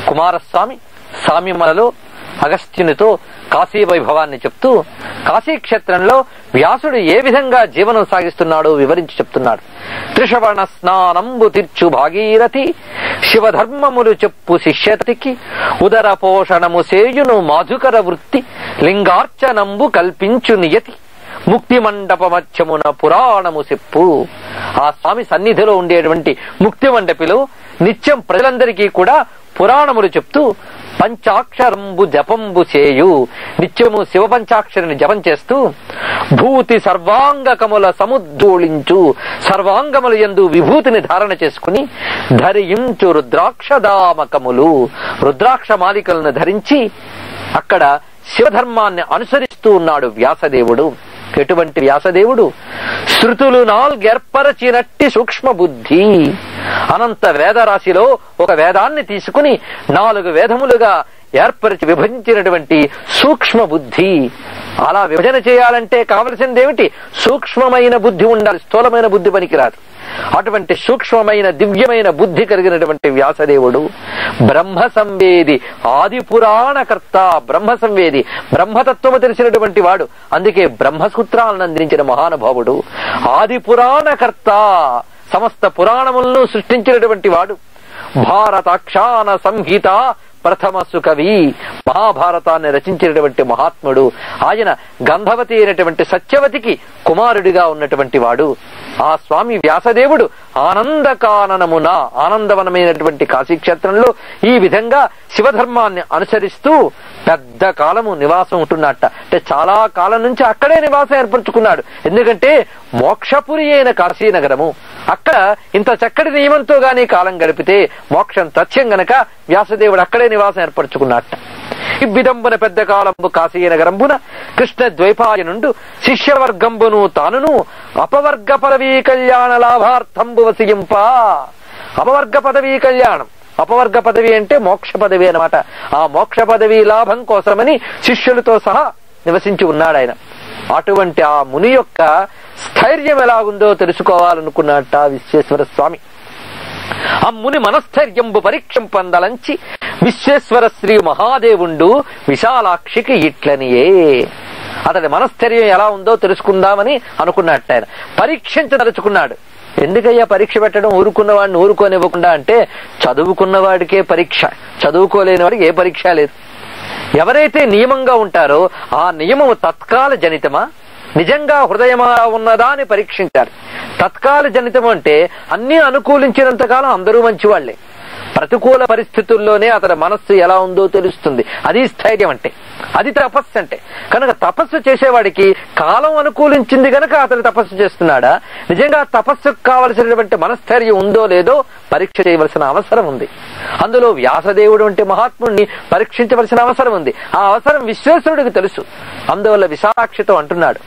కుమారస్వామి సామ్యమలలో అగస్త్యునితో కాశీ వైభవాన్ని చెప్తూ కాశీ క్షేత్రంలో వ్యాసుడు ఏ విధంగా జీవనం సాగిస్తున్నాడో వివరించి చెప్తున్నాడు త్రిషవణ స్నానంబు తీర్చు భాగీరథి శివధర్మములు చెప్పు శిష్యతికి ఉదర పోషణము సేయును మాధుకర వృత్తి లింగార్చనంబు కల్పించు నియతి ముక్తి మండపమధ్యమున పురాణము చెప్పు ఆ స్వామి సన్నిధిలో ఉండేటువంటి ముక్తి మండపిలో నిత్యం ప్రజలందరికీ కూడా పురాణములు చెప్తూ పంచాక్షరంబు జపంబు చేయు నిత్యము శివ పంచాక్షరిని జపం చేస్తూ భూతి సర్వాంగకముల సముద్దోళించు సర్వాంగముల యందు విభూతిని ధారణ చేసుకుని ధరించు రుద్రాక్షదామకములు రుద్రాక్ష మాలికలను ధరించి అక్కడ శివధర్మాన్ని అనుసరిస్తూ ఉన్నాడు వ్యాసదేవుడు ఎటువంటి వ్యాసదేవుడు శృతులు నాలుగేర్పరచినట్టి సూక్ష్మ బుద్ధి అనంత వేదరాశిలో ఒక వేదాన్ని తీసుకుని నాలుగు వేదములుగా ఏర్పరిచి విభజించినటువంటి సూక్ష్మ బుద్ధి అలా విభజన చేయాలంటే కావలసింది ఏమిటి సూక్ష్మమైన బుద్ధి ఉండాలి స్థూలమైన బుద్ధి పనికిరాదు అటువంటి సూక్ష్మమైన దివ్యమైన బుద్ధి కలిగినటువంటి వ్యాసదేవుడు బ్రహ్మ సంవేది ఆది పురాణకర్త బ్రహ్మ సంవేది బ్రహ్మతత్వము తెలిసినటువంటి వాడు అందుకే బ్రహ్మసూత్రాలను అందించిన మహానుభావుడు ఆది పురాణకర్త సమస్త పురాణములను సృష్టించినటువంటి వాడు భారతాక్షాన సంహిత ప్రథమ సుకవి మహాభారతాన్ని రచించినటువంటి మహాత్ముడు ఆయన గంధవతి అయినటువంటి సత్యవతికి కుమారుడిగా ఉన్నటువంటి వాడు ఆ స్వామి వ్యాసదేవుడు ఆనందకాననమున ఆనందవనమైనటువంటి కాశీక్షేత్రంలో ఈ విధంగా శివధర్మాన్ని అనుసరిస్తూ పెద్ద కాలము నివాసం ఉంటున్నట్ట అంటే చాలా కాలం నుంచి అక్కడే నివాసం ఏర్పరచుకున్నాడు ఎందుకంటే మోక్షపురి అయిన కాశీనగరము అక్కడ ఇంత చక్కటి నియమంతో గాని కాలం గడిపితే మోక్షం తథ్యం గనక వ్యాసదేవుడు అక్కడే నివాసం ఏర్పరచుకున్నట్ట ఇవ్విదంబున పెద్ద కాలంబు కాశీనగరంబున కృష్ణ ద్వైపాయనుండు శిష్యవర్గంబును తానును అపవర్గ పదవీ కళ్యాణ లాభార్థంబు వసియింప అపవర్గ పదవీ కళ్యాణం అపవర్గ పదవి అంటే మోక్ష పదవి అన్నమాట ఆ మోక్ష పదవి లాభం కోసమని శిష్యులతో సహా నివసించి ఉన్నాడు ఆయన అటువంటి ఆ ముని యొక్క స్థైర్యం ఎలా ఉందో తెలుసుకోవాలనుకున్నట్ట విశ్వేశ్వర స్వామి ఆ ముని మనస్థైర్యంబు పరీక్షం పొందలంచి విశ్వేశ్వర శ్రీ మహాదేవుండు విశాలాక్షికి ఇట్లనియే అతడి మనస్థైర్యం ఎలా ఉందో తెలుసుకుందామని అనుకున్నట్టు ఆయన పరీక్షించదలుచుకున్నాడు ఎందుకయ్యా పరీక్ష పెట్టడం ఊరుకున్న వాడిని ఊరుకోనివ్వకుండా అంటే చదువుకున్న వాడికే పరీక్ష చదువుకోలేని వాడికి ఏ పరీక్ష లేదు ఎవరైతే నియమంగా ఉంటారో ఆ నియమము తత్కాల జనితమా నిజంగా హృదయమా ఉన్నదా అని పరీక్షించారు తత్కాల జనితం అంటే అన్ని అనుకూలించినంత కాలం అందరూ మంచివాళ్లే ప్రతికూల పరిస్థితుల్లోనే అతని మనస్సు ఎలా ఉందో తెలుస్తుంది అది స్థైర్యం అంటే అది తపస్సు అంటే కనుక తపస్సు చేసేవాడికి కాలం అనుకూలించింది గనక అతను తపస్సు చేస్తున్నాడా నిజంగా తపస్సుకు కావలసినటువంటి మనస్థైర్యం ఉందో లేదో పరీక్ష చేయవలసిన అవసరం ఉంది అందులో వ్యాసదేవుడు వంటి మహాత్ముడిని పరీక్షించవలసిన అవసరం ఉంది ఆ అవసరం విశ్వేశ్వరుడికి తెలుసు అందువల్ల విశాలాక్షితో అంటున్నాడు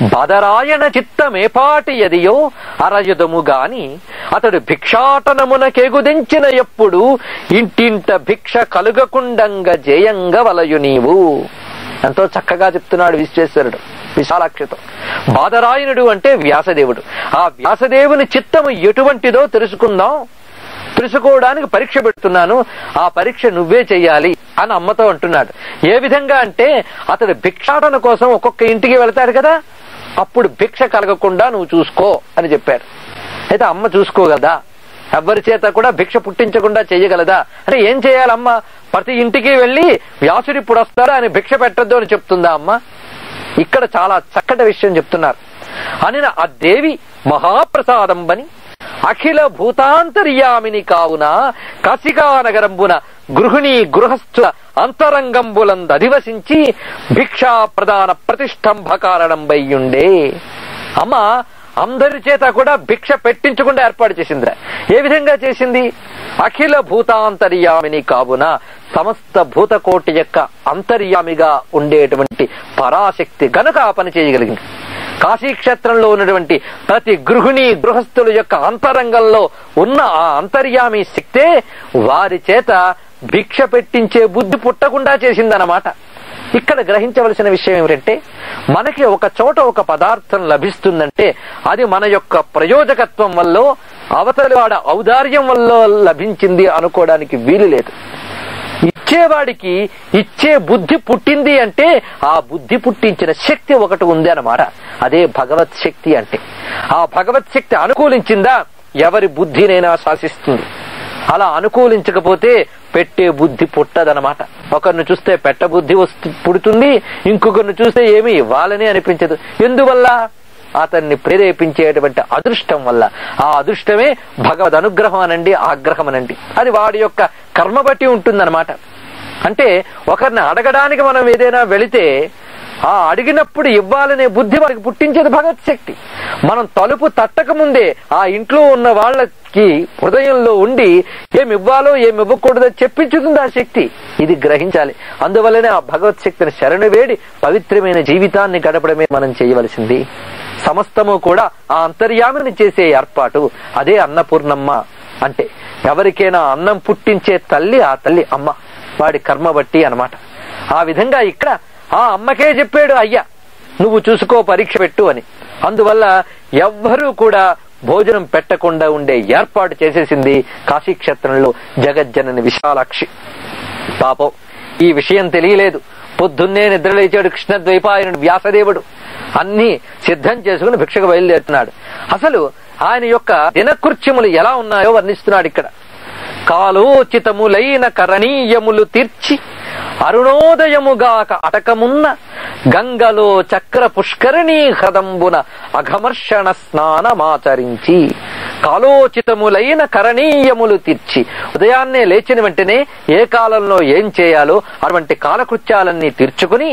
బదరాయణ చిత్తమేపాటి ఎదియో అరయుధము గాని అతడు భిక్షాటనమునకెగుదించిన ఎప్పుడు ఇంటింట భిక్ష కలుగకుండంగ జయంగ వలయు నీవు ఎంతో చక్కగా చెప్తున్నాడు విశ్వేశ్వరుడు విశాలాక్షితో బాదరాయణుడు అంటే వ్యాసదేవుడు ఆ వ్యాసదేవుని చిత్తము ఎటువంటిదో తెలుసుకుందాం తెలుసుకోవడానికి పరీక్ష పెడుతున్నాను ఆ పరీక్ష నువ్వే చెయ్యాలి అని అమ్మతో అంటున్నాడు ఏ విధంగా అంటే అతడు భిక్షాటన కోసం ఒక్కొక్క ఇంటికి వెళ్తాడు కదా అప్పుడు భిక్ష కలగకుండా నువ్వు చూసుకో అని చెప్పారు అయితే అమ్మ చూసుకోగలదా ఎవరి చేత కూడా భిక్ష పుట్టించకుండా చెయ్యగలదా అంటే ఏం చేయాలి అమ్మ ప్రతి ఇంటికి వెళ్ళి వ్యాసుడు ఇప్పుడు వస్తారా అని భిక్ష పెట్టద్దు అని చెప్తుందా అమ్మ ఇక్కడ చాలా చక్కటి విషయం చెప్తున్నారు అని ఆ దేవి మహాప్రసాదం బని అఖిల భూతాంతర్యామిని కావున కాశికా నగరంబున గృహిణి గృహస్థుల అంతరంగంబులందు అధివసించి భిక్షా ప్రధాన ప్రతిష్టంభ కారణం బయ్యుండే అమ్మ అందరి చేత కూడా భిక్ష పెట్టించకుండా ఏర్పాటు చేసిందిరా ఏ విధంగా చేసింది అఖిల భూతాంతర్యామిని కావున సమస్త భూతకోటి యొక్క అంతర్యామిగా ఉండేటువంటి పరాశక్తి గనుక ఆ పని చేయగలిగింది కాశీక్షేత్రంలో ఉన్నటువంటి ప్రతి గృహిణి గృహస్థుల యొక్క అంతరంగంలో ఉన్న ఆ అంతర్యామి శక్తే వారి చేత భిక్ష పెట్టించే బుద్ధి పుట్టకుండా చేసిందన్నమాట ఇక్కడ గ్రహించవలసిన విషయం ఏమిటంటే మనకి ఒక చోట ఒక పదార్థం లభిస్తుందంటే అది మన యొక్క ప్రయోజకత్వం వల్ల అవతలి వాడ ఔదార్యం వల్ల లభించింది అనుకోవడానికి వీలు లేదు ఇచ్చేవాడికి ఇచ్చే బుద్ధి పుట్టింది అంటే ఆ బుద్ధి పుట్టించిన శక్తి ఒకటి ఉంది అన్నమాట అదే భగవత్ శక్తి అంటే ఆ భగవత్ శక్తి అనుకూలించిందా ఎవరి బుద్ధినైనా శాసిస్తుంది అలా అనుకూలించకపోతే పెట్టే బుద్ధి పుట్టదనమాట ఒకరిని చూస్తే పెట్ట బుద్ధి వస్తు పుడుతుంది ఇంకొకరిని చూస్తే ఏమి ఇవ్వాలని అనిపించదు ఎందువల్ల అతన్ని ప్రేరేపించేటువంటి అదృష్టం వల్ల ఆ అదృష్టమే భగవద్ అనుగ్రహం అనండి ఆగ్రహం అనండి అది వాడి యొక్క కర్మ బట్టి ఉంటుందన్నమాట అంటే ఒకరిని అడగడానికి మనం ఏదైనా వెళితే ఆ అడిగినప్పుడు ఇవ్వాలనే బుద్ధి వారికి పుట్టించేది భగవత్ శక్తి మనం తలుపు తట్టక ముందే ఆ ఇంట్లో ఉన్న వాళ్ళకి హృదయంలో ఉండి ఏమి ఇవ్వాలో ఏమి ఇవ్వకూడదో చెప్పించుతుంది ఆ శక్తి ఇది గ్రహించాలి అందువల్లనే ఆ భగవత్ శక్తిని శరణు వేడి పవిత్రమైన జీవితాన్ని గడపడమే మనం చేయవలసింది సమస్తము కూడా ఆ అంతర్యామిని చేసే ఏర్పాటు అదే అన్నపూర్ణమ్మ అంటే ఎవరికైనా అన్నం పుట్టించే తల్లి ఆ తల్లి అమ్మ వాడి కర్మ బట్టి అన్నమాట ఆ విధంగా ఇక్కడ ఆ అమ్మకే చెప్పాడు అయ్యా నువ్వు చూసుకో పరీక్ష పెట్టు అని అందువల్ల ఎవ్వరూ కూడా భోజనం పెట్టకుండా ఉండే ఏర్పాటు చేసేసింది కాశీక్షేత్రంలో జగజ్జనని విశాలాక్షి పాపం ఈ విషయం తెలియలేదు పొద్దున్నే నిద్రలేచాడు కృష్ణద్వైపాయనుడు వ్యాసదేవుడు అన్ని సిద్ధం చేసుకుని భిక్షకు బయలుదేరుతున్నాడు అసలు ఆయన యొక్క దినకృత్యములు ఎలా ఉన్నాయో వర్ణిస్తున్నాడు ఇక్కడ కాలోచితములైన కరణీయములు తీర్చి అరుణోదయముగాక అటకమున్న గంగలో చక్ర పుష్కరిణీ హ్రదంబున అఘమర్షణ స్నానమాచరించి కాలోచితములైన కరణీయములు తీర్చి ఉదయాన్నే లేచిన వెంటనే ఏ కాలంలో ఏం చేయాలో అటువంటి కాలకృత్యాలన్నీ తీర్చుకుని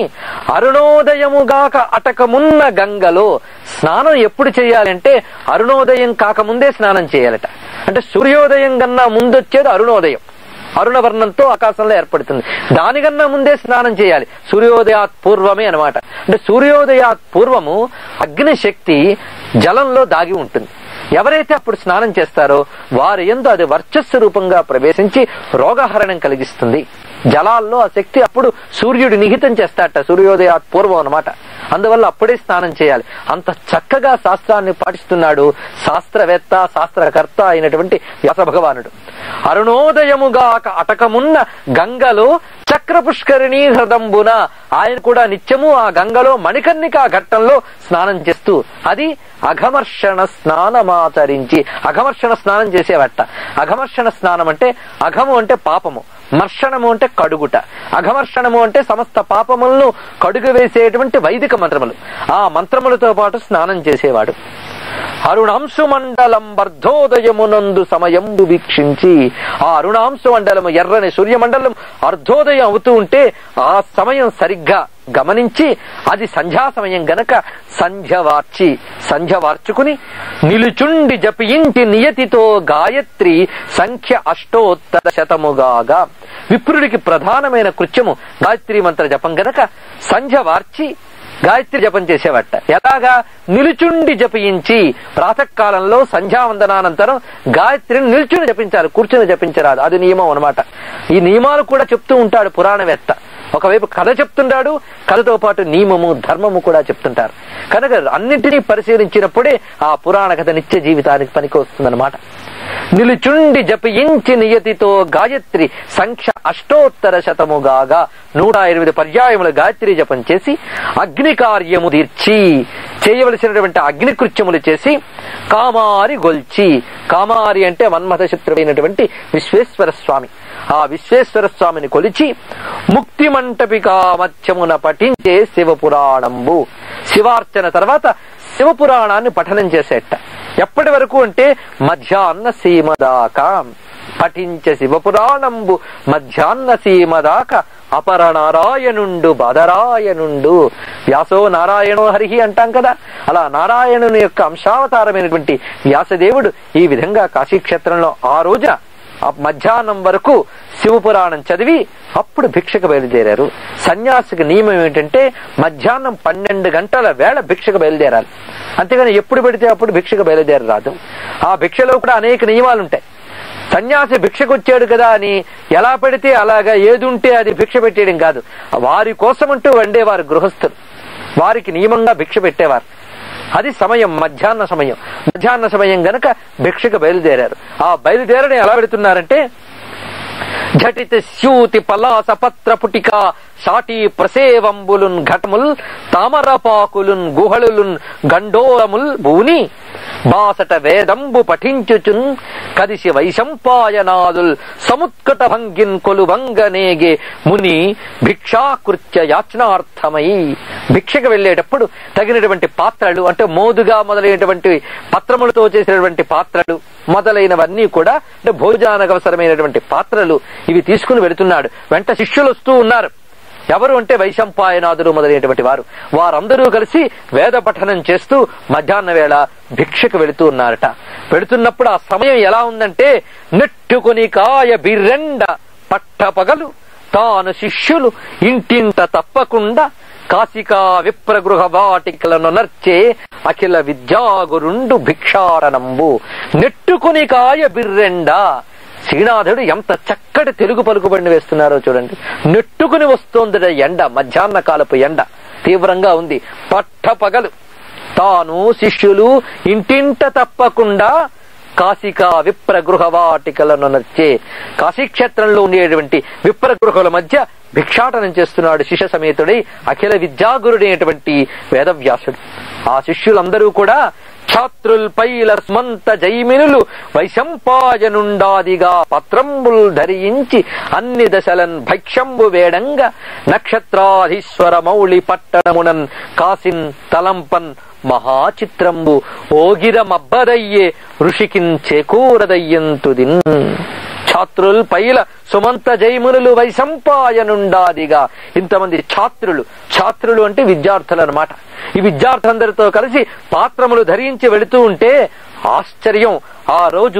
అరుణోదయముగాక అటకమున్న గంగలో స్నానం ఎప్పుడు చేయాలంటే అరుణోదయం కాకముందే స్నానం చేయాలట అంటే సూర్యోదయం కన్నా ముందొచ్చేది అరుణోదయం అరుణవర్ణంతో ఆకాశంలో ఏర్పడుతుంది దానికన్నా ముందే స్నానం చేయాలి సూర్యోదయాత్ పూర్వమే అనమాట అంటే సూర్యోదయాత్ పూర్వము అగ్ని శక్తి జలంలో దాగి ఉంటుంది ఎవరైతే అప్పుడు స్నానం చేస్తారో వారి ఎందు అది వర్చస్సు రూపంగా ప్రవేశించి రోగహరణం కలిగిస్తుంది జలాల్లో ఆ శక్తి అప్పుడు సూర్యుడు నిహితం చేస్తాట సూర్యోదయాత్ పూర్వం అనమాట అందువల్ల అప్పుడే స్నానం చేయాలి అంత చక్కగా శాస్త్రాన్ని పాటిస్తున్నాడు శాస్త్రవేత్త శాస్త్రకర్త అయినటువంటి వ్యాస భగవానుడు అరుణోదయముగా అటకమున్న గంగలో చక్ర పుష్కరిణీ హృదంబున ఆయన కూడా నిత్యము ఆ గంగలో మణికర్ణిక ఘట్టంలో స్నానం చేస్తూ అది అఘమర్షణ స్నానమాచరించి అఘమర్షణ స్నానం చేసేవట అఘమర్షణ స్నానం అంటే అఘము అంటే పాపము మర్షణము అంటే కడుగుట అఘమర్షణము అంటే సమస్త పాపములను కడుగు వేసేటువంటి వైదిక మంత్రములు ఆ మంత్రములతో పాటు స్నానం చేసేవాడు అరుణాంశు మండలం అర్ధోదయమునందు సమయందు వీక్షించి ఆ అరుణాంశు మండలము ఎర్రని సూర్యమండలం అర్ధోదయం అవుతూ ఉంటే ఆ సమయం సరిగ్గా గమనించి అది సంధ్యా సమయం గనక సంధ్య వార్చి సంధ్య వార్చుకుని నిలుచుండి జపించి నియతితో గాయత్రి సంఖ్య అష్టోత్తర శతముగాగా విప్రుడికి ప్రధానమైన కృత్యము గాయత్రి మంత్ర జపం గనక సంధ్య వార్చి గాయత్రి జపం చేసేవట ఎలాగా నిలుచుండి జపించి ప్రాతకాలంలో సంధ్యావందనానంతరం గాయత్రిని నిల్చుని జపించాలి కూర్చుని జపించరాదు అది నియమం అనమాట ఈ నియమాలు కూడా చెప్తూ ఉంటాడు పురాణవేత్త ఒకవైపు కథ చెప్తుంటాడు కథతో పాటు నియమము ధర్మము కూడా చెప్తుంటారు కనుక అన్నింటినీ పరిశీలించినప్పుడే ఆ పురాణ కథ నిత్య జీవితానికి పనికి వస్తుందన్నమాట నిలుచుండి జపించి నియతితో గాయత్రి సంఖ్య అష్టోత్తర శతముగాగా నూట ఎనిమిది పర్యాయముల గాయత్రి జపం చేసి అగ్ని కార్యము తీర్చి చేయవలసినటువంటి అగ్ని కృత్యములు చేసి కామారి గొల్చి కామారి అంటే మన్మథ శత్రువైనటువంటి విశ్వేశ్వర స్వామి ఆ విశ్వేశ్వర స్వామిని కొలిచి ముక్తి మంటపికా మధ్యమున పఠించే శివపురాణంబు శివార్చన తర్వాత శివపురాణాన్ని పఠనం చేసేట ఎప్పటి వరకు అంటే మధ్యాహ్న సీమ దాకా పఠించ శివపురాణంబు మధ్యాహ్న సీమ దాకా అపర నారాయణుండు బదరాయణుండు వ్యాసో నారాయణో హరిహి అంటాం కదా అలా నారాయణుని యొక్క అంశావతారమైనటువంటి వ్యాసదేవుడు ఈ విధంగా కాశీక్షేత్రంలో ఆ రోజున ఆ మధ్యాహ్నం వరకు శివపురాణం చదివి అప్పుడు భిక్షకు బయలుదేరారు సన్యాసికి నియమం ఏంటంటే మధ్యాహ్నం పన్నెండు గంటల వేళ భిక్షకు బయలుదేరాలి అంతేగాని ఎప్పుడు పెడితే అప్పుడు భిక్షకు బయలుదేరరాదు ఆ భిక్షలో కూడా అనేక నియమాలు ఉంటాయి సన్యాసి భిక్షకు వచ్చాడు కదా అని ఎలా పెడితే అలాగా ఏది ఉంటే అది భిక్ష పెట్టేయడం కాదు వారి కోసమంటూ వండేవారు గృహస్థులు వారికి నియమంగా భిక్ష పెట్టేవారు అది సమయం మధ్యాహ్న సమయం మధ్యాహ్న సమయం గనక భిక్షకు బయలుదేరారు ఆ బయలుదేరని ఎలా పెడుతున్నారంటే ఝటిత స్యూతి పలాస పత్ర పుటిక సాటి ప్రసేవంబులున్ ఘటముల్ తామరపాకులున్ గుహళులున్ గండోరముల్ భూని బాసట వేదంబు పఠించుచున్ కదిసి వైశంపాయనాదుల్ సముత్కట భంగిన్ కొలువంగనేగే ముని భిక్షాకృత్య యాచనార్థమై భిక్షకు వెళ్ళేటప్పుడు తగినటువంటి పాత్రలు అంటే మోదుగా మొదలైనటువంటి పత్రములతో చేసినటువంటి పాత్రలు మొదలైనవన్నీ కూడా అంటే భోజనానికి అవసరమైనటువంటి పాత్రలు ఇవి తీసుకుని వెళుతున్నాడు వెంట శిష్యులు వస్తూ ఉన్నారు ఎవరు అంటే వైశంపాయనాథుడు మొదలైనటువంటి వారు వారందరూ కలిసి వేద పఠనం చేస్తూ మధ్యాహ్న వేళ భిక్షకు వెళుతూ ఉన్నారట వెళుతున్నప్పుడు ఆ సమయం ఎలా ఉందంటే నెట్టుకొని కాయ బిర్రెండ పట్టపగలు తాను శిష్యులు ఇంటింట తప్పకుండా కాశికా విప్రగృహ వాటికలను నర్చే అఖిల విద్యాగురుండు భిక్షాటనంబు నెట్టుకుని కాయ బిర్రెండ శ్రీనాథుడు ఎంత చక్కటి తెలుగు పలుకుబడిని వేస్తున్నారో చూడండి నెట్టుకుని వస్తోంది ఎండ మధ్యాహ్న కాలపు ఎండ తీవ్రంగా ఉంది పట్టపగలు తాను శిష్యులు ఇంటింట తప్పకుండా కాశికా విప్రగృహ వాటికలను నచ్చే కాశీక్షేత్రంలో ఉండేటువంటి విప్రగృహల మధ్య భిక్షాటనం చేస్తున్నాడు శిష్య సమేతుడై అఖిల విద్యాగురుడైనటువంటి వేదవ్యాసుడు ఆ శిష్యులందరూ కూడా ఛాత్రుల్ పైల స్మంత జైమినులు వైశంపాయనుండాదిగా పత్రంబుల్ ధరించి అన్ని దశలన్ భైక్షంబు వేడంగ నక్షత్రాధీశ్వర మౌళి పట్టణమునన్ కాసిన్ తలంపన్ మహాచిత్రంబు ఓగిరమబ్బదయ్యే ఋషికిన్ చేకూరదయ్యంతుదిన్ ఛాత్రుల్ పైల సుమంత జైమునులు వైశంపాయనుండాదిగా ఇంతమంది ఛాత్రులు ఛాత్రులు అంటే విద్యార్థులు అనమాట ఈ విద్యార్థులందరితో కలిసి పాత్రములు ధరించి వెళుతూ ఉంటే ఆశ్చర్యం ఆ రోజు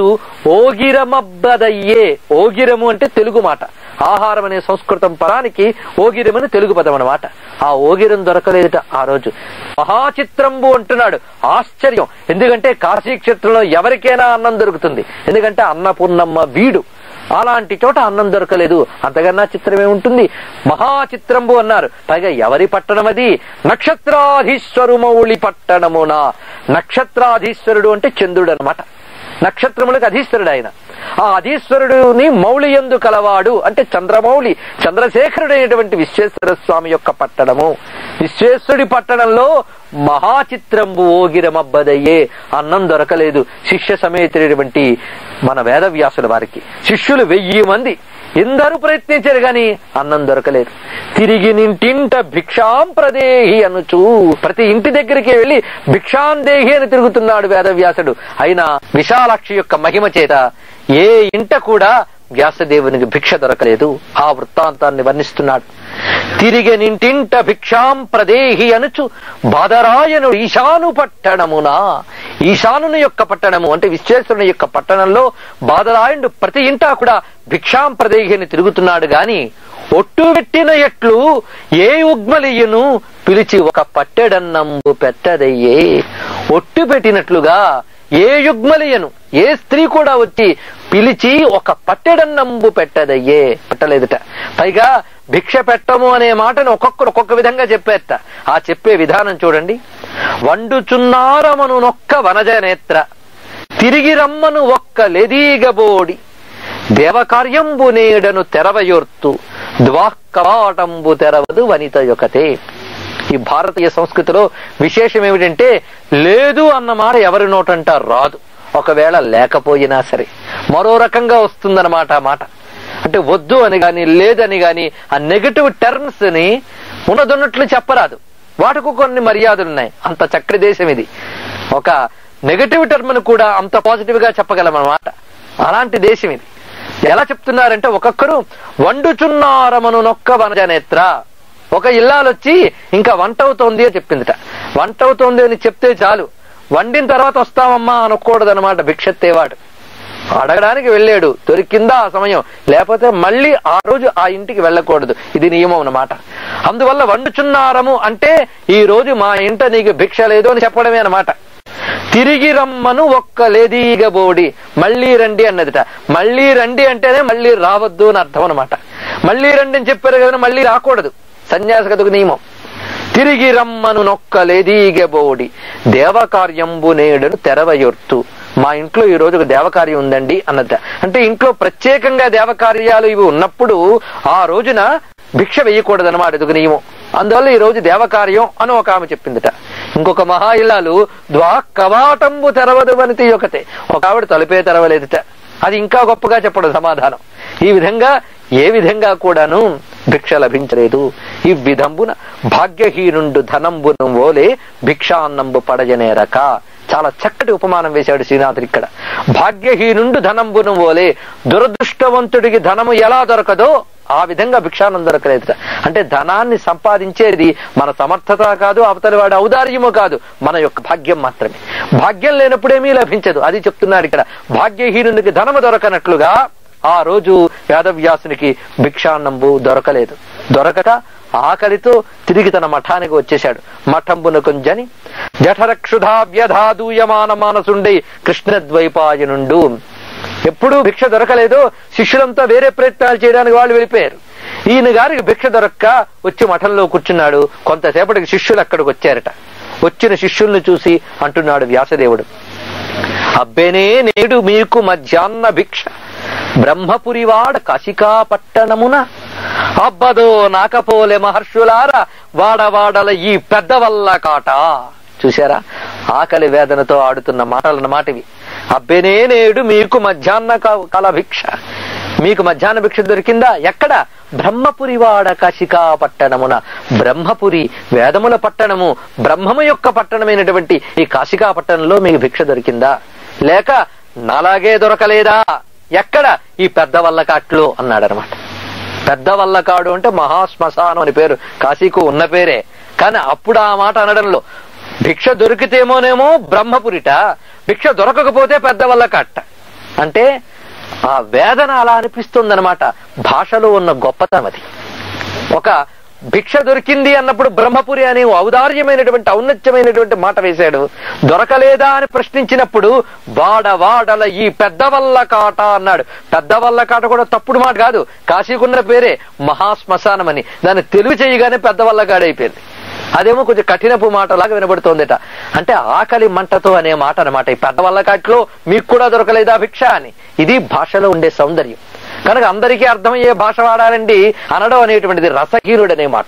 ఓగిరమబ్బదయ్యే ఓగిరము అంటే తెలుగు మాట ఆహారం అనే సంస్కృతం పరానికి ఓగిరమని తెలుగు పదం అనమాట ఆ ఓగిరం దొరకలేదట ఆ రోజు మహాచిత్రంబు అంటున్నాడు ఆశ్చర్యం ఎందుకంటే కాశీక్షేత్రంలో ఎవరికైనా అన్నం దొరుకుతుంది ఎందుకంటే అన్నపూర్ణమ్మ వీడు అలాంటి చోట అన్నం దొరకలేదు అంతకన్నా చిత్రమే ఉంటుంది మహాచిత్రంబు అన్నారు పైగా ఎవరి పట్టణం అది నక్షత్రాధీశ్వరు మౌళి పట్టణమున నక్షత్రాధీశ్వరుడు అంటే చంద్రుడు అనమాట నక్షత్రములకు అధీశ్వరుడు ఆయన ఆ అధీశ్వరుడుని మౌళి ఎందు కలవాడు అంటే చంద్రమౌళి చంద్రశేఖరుడైనటువంటి విశ్వేశ్వర స్వామి యొక్క పట్టణము విశ్వేశ్వరుడి పట్టణంలో మహాచిత్రంబు ఓగిరమబ్బదయ్యే అన్నం దొరకలేదు శిష్య సమేతుడైనటువంటి మన వేదవ్యాసుల వారికి శిష్యులు వెయ్యి మంది ఎందరూ ప్రయత్నించారు గాని అన్నం దొరకలేదు తిరిగి నింటింట భిక్షాం ప్రదేహి అనుచు ప్రతి ఇంటి దగ్గరికి వెళ్లి భిక్షాందేహి అని తిరుగుతున్నాడు వేదవ్యాసుడు అయినా విశాలాక్షి యొక్క మహిమ చేత ఏ ఇంట కూడా వ్యాసదేవునికి భిక్ష దొరకలేదు ఆ వృత్తాంతాన్ని వర్ణిస్తున్నాడు తిరిగి నింటింట భిక్షాం ప్రదేహి అనుచు బాదరాయను ఈశాను పట్టణమున ఈశానుని యొక్క పట్టణము అంటే విశ్వేశ్వరుని యొక్క పట్టణంలో బాదరాయుడు ప్రతి ఇంటా కూడా భిక్షాం ప్రదేహి అని తిరుగుతున్నాడు గాని ఒట్టు పెట్టిన ఎట్లు ఏ ఉగ్మలియును పిలిచి ఒక పట్టెడన్నంబు పెట్టదయ్యే ఒట్టు పెట్టినట్లుగా ఏ యుగ్మలియను ఏ స్త్రీ కూడా వచ్చి పిలిచి ఒక పట్టెడన్నంబు పెట్టదయ్యే పెట్టలేదుట పైగా భిక్ష పెట్టము అనే మాటను ఒక్కొక్కరు ఒక్కొక్క విధంగా చెప్పేట ఆ చెప్పే విధానం చూడండి వండుచున్నారమను నొక్క వనజ నేత్ర తిరిగి రమ్మను ఒక్క లెదీగబోడి దేవకార్యంబు నేడను తెరవయోర్తు ద్వాక్కవాటంబు తెరవదు వనిత యొకతే ఈ భారతీయ సంస్కృతిలో విశేషం ఏమిటంటే లేదు అన్న మాట ఎవరి నోటంట రాదు ఒకవేళ లేకపోయినా సరే మరో రకంగా వస్తుందన్నమాట ఆ మాట అంటే వద్దు అని గాని లేదని గాని ఆ నెగటివ్ టర్మ్స్ ని ఉన్నదన్నట్లు చెప్పరాదు వాటికి కొన్ని మర్యాదలు ఉన్నాయి అంత చక్కటి దేశం ఇది ఒక నెగటివ్ టర్మ్ ను కూడా అంత పాజిటివ్ గా చెప్పగలం అన్నమాట అలాంటి దేశం ఇది ఎలా చెప్తున్నారంటే ఒక్కొక్కరు వండుచున్నారమను నొక్క వనజనేత్ర ఒక ఇల్లాలొచ్చి ఇంకా వంట అవుతోంది అని చెప్పిందిట వంట అవుతోంది అని చెప్తే చాలు వండిన తర్వాత వస్తామమ్మా అనకూడదు అనమాట భిక్షత్తేవాడు అడగడానికి వెళ్ళాడు దొరికిందా ఆ సమయం లేకపోతే మళ్ళీ ఆ రోజు ఆ ఇంటికి వెళ్ళకూడదు ఇది నియమం అన్నమాట అందువల్ల వండుచున్నారము అంటే ఈ రోజు మా ఇంట నీకు భిక్ష లేదు అని చెప్పడమే అన్నమాట తిరిగి రమ్మను ఒక్క లేదీగబోడి మళ్ళీ రండి అన్నదిట మళ్ళీ రండి అంటేనే మళ్ళీ రావద్దు అని అర్థం అనమాట మళ్ళీ రండి అని చెప్పారు కదా మళ్ళీ రాకూడదు సన్యాస గదుకు నియమం తిరిగి రమ్మను నొక్క లేదీగబోడి దేవకార్యంబు నేడును తెరవయొర్తు మా ఇంట్లో ఈ రోజు ఒక దేవకార్యం ఉందండి అన్నద అంటే ఇంట్లో ప్రత్యేకంగా దేవకార్యాలు ఇవి ఉన్నప్పుడు ఆ రోజున భిక్ష వేయకూడదన్నమాట ఇది ఒక నియమం అందువల్ల ఈ రోజు దేవకార్యం అని ఒక ఆమె చెప్పిందట ఇంకొక మహా ఇల్లాలు ద్వా కవాటంబు తెరవదు వనితి ఒకటే ఒక ఆవిడ తలుపే తెరవలేదుట అది ఇంకా గొప్పగా చెప్పడం సమాధానం ఈ విధంగా ఏ విధంగా కూడాను భిక్ష లభించలేదు ఈ విధంబున భాగ్యహీనుండు ధనంబును ఓలే భిక్షాన్నంబు పడజనేరక చాలా చక్కటి ఉపమానం వేశాడు శ్రీనాథుడు ఇక్కడ భాగ్యహీనుండు ధనంబును ఓలే దురదృష్టవంతుడికి ధనము ఎలా దొరకదో ఆ విధంగా భిక్షానం దొరకలేదు అంటే ధనాన్ని సంపాదించేది మన సమర్థత కాదు అవతలి వాడి ఔదార్యము కాదు మన యొక్క భాగ్యం మాత్రమే భాగ్యం లేనప్పుడేమీ లభించదు అది చెప్తున్నాడు ఇక్కడ భాగ్యహీనునికి ధనము దొరకనట్లుగా ఆ రోజు వేదవ్యాసునికి భిక్షాన్నంబు దొరకలేదు దొరకక ఆకలితో తిరిగి తన మఠానికి వచ్చేశాడు మఠంబున కొంజని జఠరక్షుధా వ్యధాదూయమాన మానసుండి కృష్ణద్వైపాయనుండు ఎప్పుడూ భిక్ష దొరకలేదో శిష్యులంతా వేరే ప్రయత్నాలు చేయడానికి వాళ్ళు వెళ్ళిపోయారు ఈయన గారికి భిక్ష దొరక్క వచ్చి మఠంలో కూర్చున్నాడు కొంతసేపటికి శిష్యులు అక్కడికి వచ్చారట వచ్చిన శిష్యుల్ని చూసి అంటున్నాడు వ్యాసదేవుడు అబ్బేనే నేడు మీకు మధ్యాహ్న భిక్ష బ్రహ్మపురివాడ కాశికా పట్టణమున అబ్బదో నాకపోలే మహర్షులార వాడవాడల ఈ పెద్దవల్ల కాట చూశారా ఆకలి వేదనతో ఆడుతున్న మాటలన్నమాట ఇవి అబ్బేనే నేడు మీకు మధ్యాహ్న క- కాల భిక్ష మీకు మధ్యాహ్న భిక్ష దొరికిందా ఎక్కడ బ్రహ్మపురి వాడ కాశికా పట్టణమున బ్రహ్మపురి వేదముల పట్టణము బ్రహ్మము యొక్క పట్టణమైనటువంటి ఈ కాశికా పట్టణంలో మీకు భిక్ష దొరికిందా లేక నాలాగే దొరకలేదా ఎక్కడ ఈ పెద్ద వల్లకాట్లో అన్నాడు అనమాట పెద్ద వల్లకాడు అంటే మహాశ్మశానం అని పేరు కాశీకు ఉన్న పేరే కానీ అప్పుడు ఆ మాట అనడంలో భిక్ష దొరికితేమోనేమో బ్రహ్మపురిట భిక్ష దొరకకపోతే పెద్ద వల్లకాట అంటే ఆ వేదన అలా అనిపిస్తుందన్నమాట భాషలో ఉన్న గొప్పతనం అది ఒక భిక్ష దొరికింది అన్నప్పుడు బ్రహ్మపురి అనే ఔదార్యమైనటువంటి ఔన్నత్యమైనటువంటి మాట వేశాడు దొరకలేదా అని ప్రశ్నించినప్పుడు వాడ వాడల ఈ పెద్దవల్ల కాట అన్నాడు పెద్దవల్ల కాట కూడా తప్పుడు మాట కాదు కాశీకున్న పేరే మహాశ్మశానం అని దాన్ని తెలుగు చేయగానే పెద్దవల్ల కాడైపోయింది అదేమో కొంచెం కఠినపు మాటలాగా వినబడుతోందట అంటే ఆకలి మంటతో అనే మాట అనమాట ఈ పెద్దవల్ల కాట్లో మీకు కూడా దొరకలేదా భిక్ష అని ఇది భాషలో ఉండే సౌందర్యం కనుక అందరికీ అర్థమయ్యే భాష వాడాలండి అనడం అనేటువంటిది రసహీనుడు అనే మాట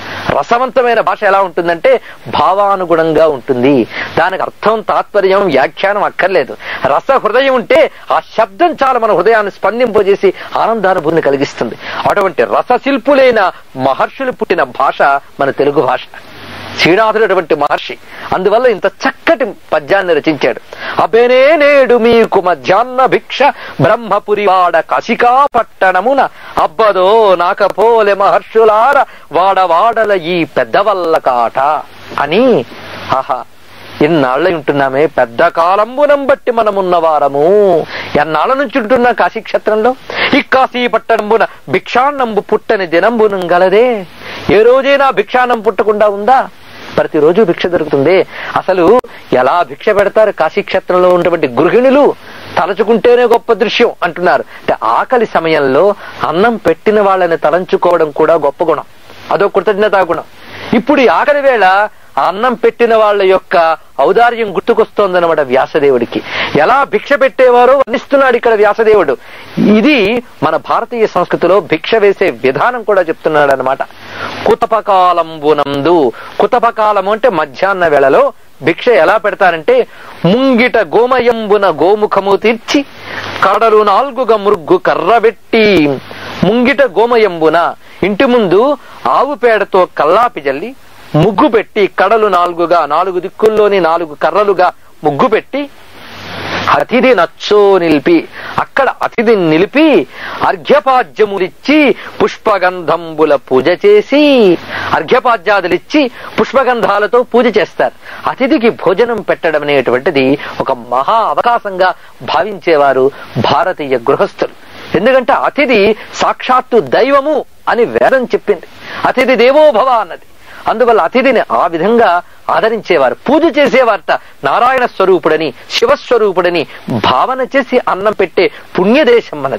రసవంతమైన భాష ఎలా ఉంటుందంటే భావానుగుణంగా ఉంటుంది దానికి అర్థం తాత్పర్యం వ్యాఖ్యానం అక్కర్లేదు రస హృదయం ఉంటే ఆ శబ్దం చాలా మన హృదయాన్ని స్పందింపజేసి ఆనందానుభూతిని కలిగిస్తుంది అటువంటి రసశిల్పులైన మహర్షులు పుట్టిన భాష మన తెలుగు భాష శ్రీనాథుడు అటువంటి మహర్షి అందువల్ల ఇంత చక్కటి పద్యాన్ని రచించాడు అబేనే నేడు మీకు మధ్యాహ్న భిక్ష బ్రహ్మపురి వాడ కసికా పట్టణమున అబ్బదో నాకపోలె మహర్షులార వాడవాడల ఈ పెద్దవల్ల కాట అని ఆహా ఇన్నాళ్ళ ఉంటున్నామే పెద్ద కాలంబునం బట్టి మనమున్న వారము ఎన్నాళ్ళ నుంచి ఉంటున్నా కాశీ క్షేత్రంలో ఈ కాశీ పట్టణంబున భిక్షాన్నంబు పుట్టని దినంబునం గలదే ఏ రోజైనా భిక్షాన్నం పుట్టకుండా ఉందా ప్రతిరోజు భిక్ష దొరుకుతుంది అసలు ఎలా భిక్ష పెడతారు కాశీ క్షేత్రంలో ఉన్నటువంటి గృహిణులు తలచుకుంటేనే గొప్ప దృశ్యం అంటున్నారు అంటే ఆకలి సమయంలో అన్నం పెట్టిన వాళ్ళని తలంచుకోవడం కూడా గొప్ప గుణం అదో కృతజ్ఞతా గుణం ఇప్పుడు ఈ ఆకలి వేళ ఆ అన్నం పెట్టిన వాళ్ళ యొక్క ఔదార్యం గుర్తుకొస్తోందన్నమాట వ్యాసదేవుడికి ఎలా భిక్ష పెట్టేవారో వర్ణిస్తున్నాడు ఇక్కడ వ్యాసదేవుడు ఇది మన భారతీయ సంస్కృతిలో భిక్ష వేసే విధానం కూడా చెప్తున్నాడు అనమాట కుతపకాలంబునందు కుతపకాలము అంటే మధ్యాహ్న వేళలో భిక్ష ఎలా పెడతారంటే ముంగిట గోమయంబున గోముఖము తీర్చి కడలు నాలుగుగా మృగ్గు కర్రబెట్టి ముంగిట గోమయంబున ఇంటి ముందు ఆవు పేడతో కల్లాపి జల్లి ముగ్గు పెట్టి కడలు నాలుగుగా నాలుగు దిక్కుల్లోని నాలుగు కర్రలుగా ముగ్గు పెట్టి అతిథి నచ్చో నిలిపి అక్కడ అతిథిని నిలిపి అర్ఘ్యపాద్యములిచ్చి పుష్పగంధంబుల పూజ చేసి అర్ఘ్యపాద్యాదులిచ్చి పుష్పగంధాలతో పూజ చేస్తారు అతిథికి భోజనం పెట్టడం అనేటువంటిది ఒక మహా అవకాశంగా భావించేవారు భారతీయ గృహస్థులు ఎందుకంటే అతిథి సాక్షాత్తు దైవము అని వేదం చెప్పింది అతిథి దేవోభవ అన్నది అందువల్ల అతిథిని ఆ విధంగా ఆదరించేవారు పూజ చేసేవారట నారాయణ స్వరూపుడని శివస్వరూపుడని భావన చేసి అన్నం పెట్టే పుణ్యదేశం మనది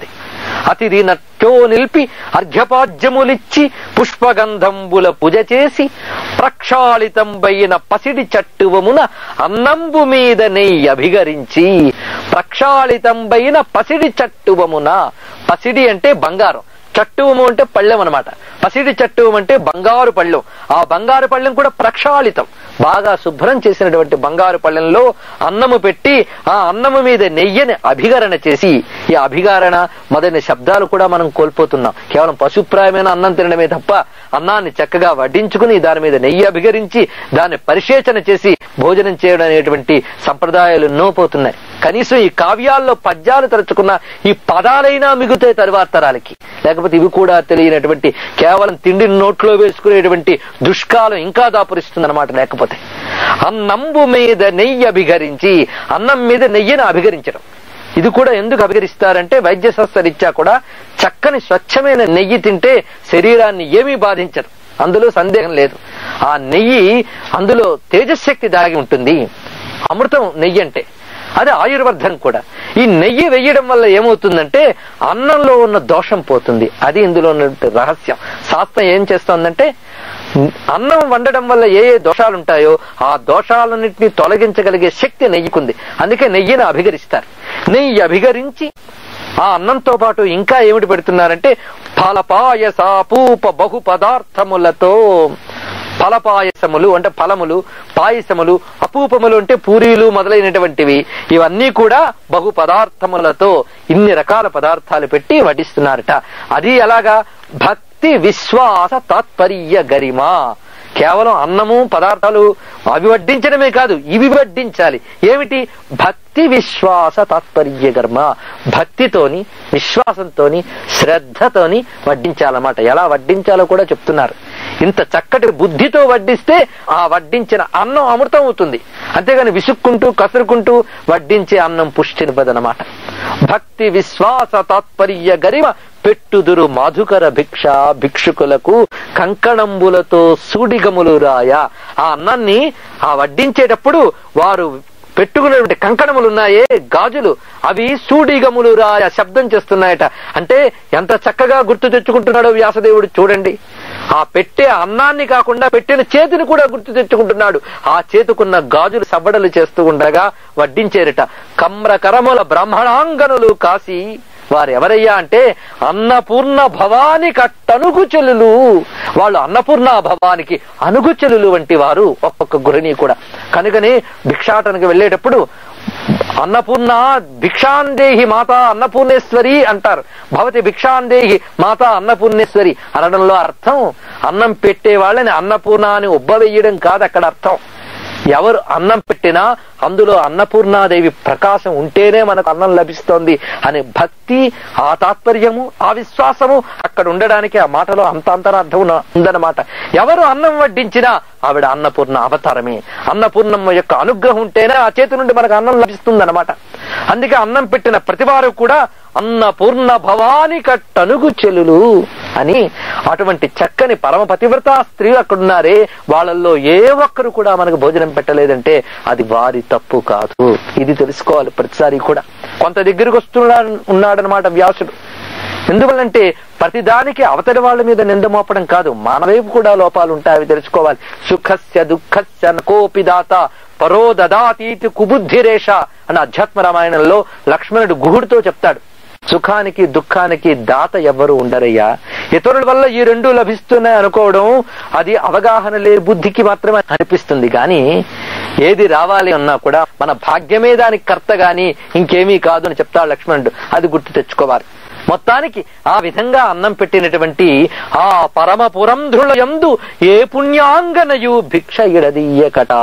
అతిథి నట్టో నిలిపి అర్ఘ్యపాద్యములిచ్చి పుష్పగంధంబుల పూజ చేసి ప్రక్షాళితంబైన పసిడి చట్టువమున అన్నంబు మీద నెయ్యి అభిగరించి ప్రక్షాళితంబైన పసిడి చట్టువమున పసిడి అంటే బంగారం చట్టువము అంటే పళ్ళెం అనమాట పసిడి చట్టువం అంటే బంగారు పళ్ళెం ఆ బంగారు పళ్ళెం కూడా ప్రక్షాళితం బాగా శుభ్రం చేసినటువంటి బంగారు పళ్ళెంలో అన్నము పెట్టి ఆ అన్నము మీద నెయ్యని అభిగరణ చేసి ఈ అభిగారణ మొదలైన శబ్దాలు కూడా మనం కోల్పోతున్నాం కేవలం పశుప్రాయమైన అన్నం తినడమే తప్ప అన్నాన్ని చక్కగా వడ్డించుకుని దాని మీద నెయ్యి అభిగరించి దాన్ని పరిశేచన చేసి భోజనం చేయడం అనేటువంటి సంప్రదాయాలు ఎన్నో పోతున్నాయి కనీసం ఈ కావ్యాల్లో పద్యాలు తరచుకున్న ఈ పదాలైనా మిగుతాయి తరువాత తరాలకి లేకపోతే ఇవి కూడా తెలియనటువంటి కేవలం తిండిని నోట్లో వేసుకునేటువంటి దుష్కాలం ఇంకా దాపురిస్తుంది అనమాట లేకపోతే అన్నంబు మీద నెయ్యి అభిగరించి అన్నం మీద నెయ్యిని అభిగరించడం ఇది కూడా ఎందుకు అభిగరిస్తారంటే వైద్య శాస్త్రరీత్యా కూడా చక్కని స్వచ్ఛమైన నెయ్యి తింటే శరీరాన్ని ఏమీ బాధించదు అందులో సందేహం లేదు ఆ నెయ్యి అందులో తేజశక్తి దాగి ఉంటుంది అమృతం నెయ్యి అంటే అది ఆయుర్వర్ధనం కూడా ఈ నెయ్యి వెయ్యడం వల్ల ఏమవుతుందంటే అన్నంలో ఉన్న దోషం పోతుంది అది ఇందులో ఉన్న రహస్యం శాస్త్రం ఏం చేస్తోందంటే అన్నం వండడం వల్ల ఏ ఏ దోషాలు ఉంటాయో ఆ దోషాలన్నింటినీ తొలగించగలిగే శక్తి నెయ్యికుంది అందుకే నెయ్యిని అభిగరిస్తారు నెయ్యి అభిగరించి ఆ అన్నంతో పాటు ఇంకా ఏమిటి పెడుతున్నారంటే ఫలపాయస పూప బహు పదార్థములతో ఫలపాయసములు అంటే ఫలములు పాయసములు అపూపములు అంటే పూరీలు మొదలైనటువంటివి ఇవన్నీ కూడా బహు పదార్థములతో ఇన్ని రకాల పదార్థాలు పెట్టి వడ్డిస్తున్నారట అది ఎలాగా భక్తి విశ్వాస తాత్పర్య గరిమ కేవలం అన్నము పదార్థాలు అవి వడ్డించడమే కాదు ఇవి వడ్డించాలి ఏమిటి భక్తి విశ్వాస తాత్పర్య కర్మ భక్తితోని విశ్వాసంతోని శ్రద్ధతోని వడ్డించాలన్నమాట ఎలా వడ్డించాలో కూడా చెప్తున్నారు ఇంత చక్కటి బుద్ధితో వడ్డిస్తే ఆ వడ్డించిన అన్నం అమృతం అవుతుంది అంతేగాని విసుక్కుంటూ కసురుకుంటూ వడ్డించే అన్నం పుష్టినిపదనమాట భక్తి విశ్వాస తాత్పర్య గరిమ పెట్టుదురు మాధుకర భిక్ష భిక్షుకులకు కంకణంబులతో సూడిగములు రాయ ఆ అన్నాన్ని ఆ వడ్డించేటప్పుడు వారు పెట్టుకునేటువంటి కంకణములు ఉన్నాయే గాజులు అవి సూడిగములు రాయ శబ్దం చేస్తున్నాయట అంటే ఎంత చక్కగా గుర్తు తెచ్చుకుంటున్నాడో వ్యాసదేవుడు చూడండి ఆ పెట్టే అన్నాన్ని కాకుండా పెట్టిన చేతిని కూడా గుర్తు తెచ్చుకుంటున్నాడు ఆ చేతుకున్న గాజులు సవ్వడలు చేస్తూ ఉండగా వడ్డించేరట కమ్రకరముల బ్రాహ్మణాంగనులు కాసి వారు ఎవరయ్యా అంటే అన్నపూర్ణ భవాని కట్టనుగు చెల్లులు వాళ్ళు అన్నపూర్ణ భవానికి అనుగు చెల్లులు వంటి వారు ఒక్కొక్క గృహిణి కూడా కనుకనే భిక్షాటనకి వెళ్ళేటప్పుడు అన్నపూర్ణ భిక్షాందేహి మాత అన్నపూర్ణేశ్వరి అంటారు భవతి భిక్షాందేహి మాత అన్నపూర్ణేశ్వరి అనడంలో అర్థం అన్నం పెట్టే వాళ్ళని అన్నపూర్ణ అని ఉబ్బవేయడం కాదు అక్కడ అర్థం ఎవరు అన్నం పెట్టినా అందులో అన్నపూర్ణాదేవి ప్రకాశం ఉంటేనే మనకు అన్నం లభిస్తోంది అనే భక్తి ఆ తాత్పర్యము ఆ విశ్వాసము అక్కడ ఉండడానికి ఆ మాటలో అంత అంతరార్థం ఉన్న- ఉందన్నమాట ఎవరు అన్నం వడ్డించినా ఆవిడ అన్నపూర్ణ అవతారమే అన్నపూర్ణమ్మ యొక్క అనుగ్రహం ఉంటేనే ఆ చేతి నుండి మనకు అన్నం లభిస్తుంది అందుకే అన్నం పెట్టిన ప్రతివారు కూడా అన్నపూర్ణ భవాని కట్టనుగు చెలులు అని అటువంటి చక్కని పరమ పతివ్రత స్త్రీలు అక్కడున్నారే వాళ్ళల్లో ఏ ఒక్కరు కూడా మనకు భోజనం పెట్టలేదంటే అది వారి తప్పు కాదు ఇది తెలుసుకోవాలి ప్రతిసారి కూడా కొంత దగ్గరికి వస్తున్నాడు ఉన్నాడనమాట వ్యాసుడు ఎందువల్లంటే ప్రతిదానికి అవతలి వాళ్ళ మీద నింద మోపడం కాదు మన వైపు కూడా లోపాలు ఉంటాయి అవి తెలుసుకోవాలి సుఖస్య దుఃఖస్య నకోపి దాత పరో దదాతీతి కుబుద్ధిరేష అని అధ్యాత్మ రామాయణంలో లక్ష్మణుడు గుహుడితో చెప్తాడు సుఖానికి దుఃఖానికి దాత ఎవ్వరు ఉండరయ్యా ఇతరుల వల్ల ఈ రెండు లభిస్తున్నాయి అనుకోవడం అది అవగాహన లేని బుద్ధికి మాత్రమే అనిపిస్తుంది కానీ ఏది రావాలి అన్నా కూడా మన భాగ్యమే దానికి కర్త గాని ఇంకేమీ కాదు అని చెప్తాడు లక్ష్మణుడు అది గుర్తు తెచ్చుకోవాలి మొత్తానికి ఆ విధంగా అన్నం పెట్టినటువంటి ఆ పరమ పురంధులయందు ఏ పుణ్యాంగనయు భిక్ష ఇడదీయకట